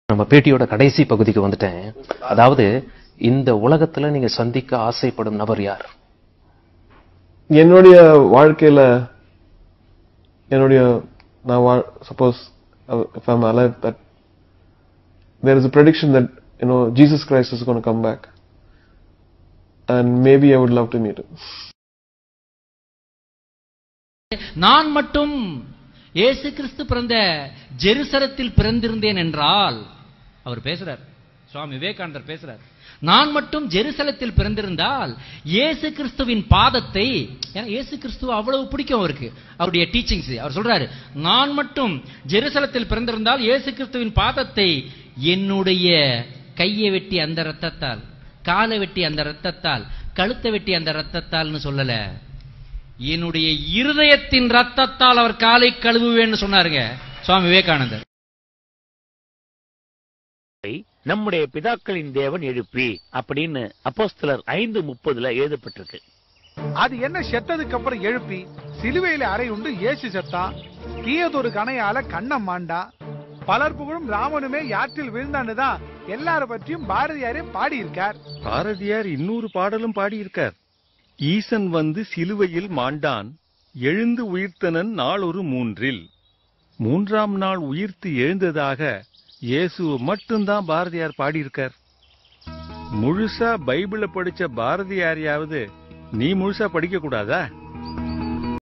நம்ம பேட்டியோட கடைசி பகுதிக்கு வந்துட்டேன் அதாவது இந்த உலகத்துல நீங்க சந்திக்க ஆசைப்படும் நபர் யார் என்னுடைய வாழ்க்கையில என்னுடைய நான் வாழ் suppose if I'm alive that there is a prediction that you know Jesus Christ is going to come back and maybe I would love to meet him நான் மட்டும் இயேசு கிறிஸ்து பிறந்த ஜெருசலத்தில் பிறந்திருந்தேன் என்றால் அவர் பேசுறார் சுவாமி விவேகானந்தர் பேசுறார் நான் மட்டும் ஜெருசலத்தில் பிறந்திருந்தால் இயேசு கிறிஸ்துவின் பாதத்தை ஏன்னா இயேசு கிறிஸ்துவ அவ்வளவு பிடிக்கும் அவருக்கு அவருடைய டீச்சிங்ஸ் அவர் சொல்றாரு நான் மட்டும் ஜெருசலத்தில் பிறந்திருந்தால் இயேசு கிறிஸ்துவின் பாதத்தை என்னுடைய கையை வெட்டி அந்த ரத்தத்தால் காலை வெட்டி அந்த ரத்தத்தால் கழுத்தை வெட்டி அந்த ரத்தத்தால்னு சொல்லல என்னுடைய இருதயத்தின் ரத்தத்தால் அவர் காலை கழுவுவேன்னு சொன்னாருங்க சுவாமி விவேகானந்தர் நம்முடைய பிதாக்களின் தேவன் எழுப்பி அப்படின்னு அப்போஸ்தலர் ஐந்து முப்பதுல எழுதப்பட்டிருக்கு அது என்ன செத்ததுக்கு அப்புறம் எழுப்பி சிலுவையில அறை உண்டு இயேசு செத்தான் தீயதொரு கணையால கண்ணம் மாண்டா பலர் புகழும் ராமனுமே யாற்றில் விழுந்தான்னு தான் எல்லார பற்றியும் பாரதியாரே பாடியிருக்கார் பாரதியார் இன்னொரு பாடலும் பாடியிருக்கார் ஈசன் வந்து சிலுவையில் மாண்டான் எழுந்து உயிர்த்தனன் நாளொரு மூன்றில் மூன்றாம் நாள் உயிர்த்து எழுந்ததாக இயேசு மட்டும்தான் பாரதியார் பாடியிருக்கார் முழுசா பைபிள படிச்ச பாரதியாரையாவது நீ முழுசா படிக்க கூடாதா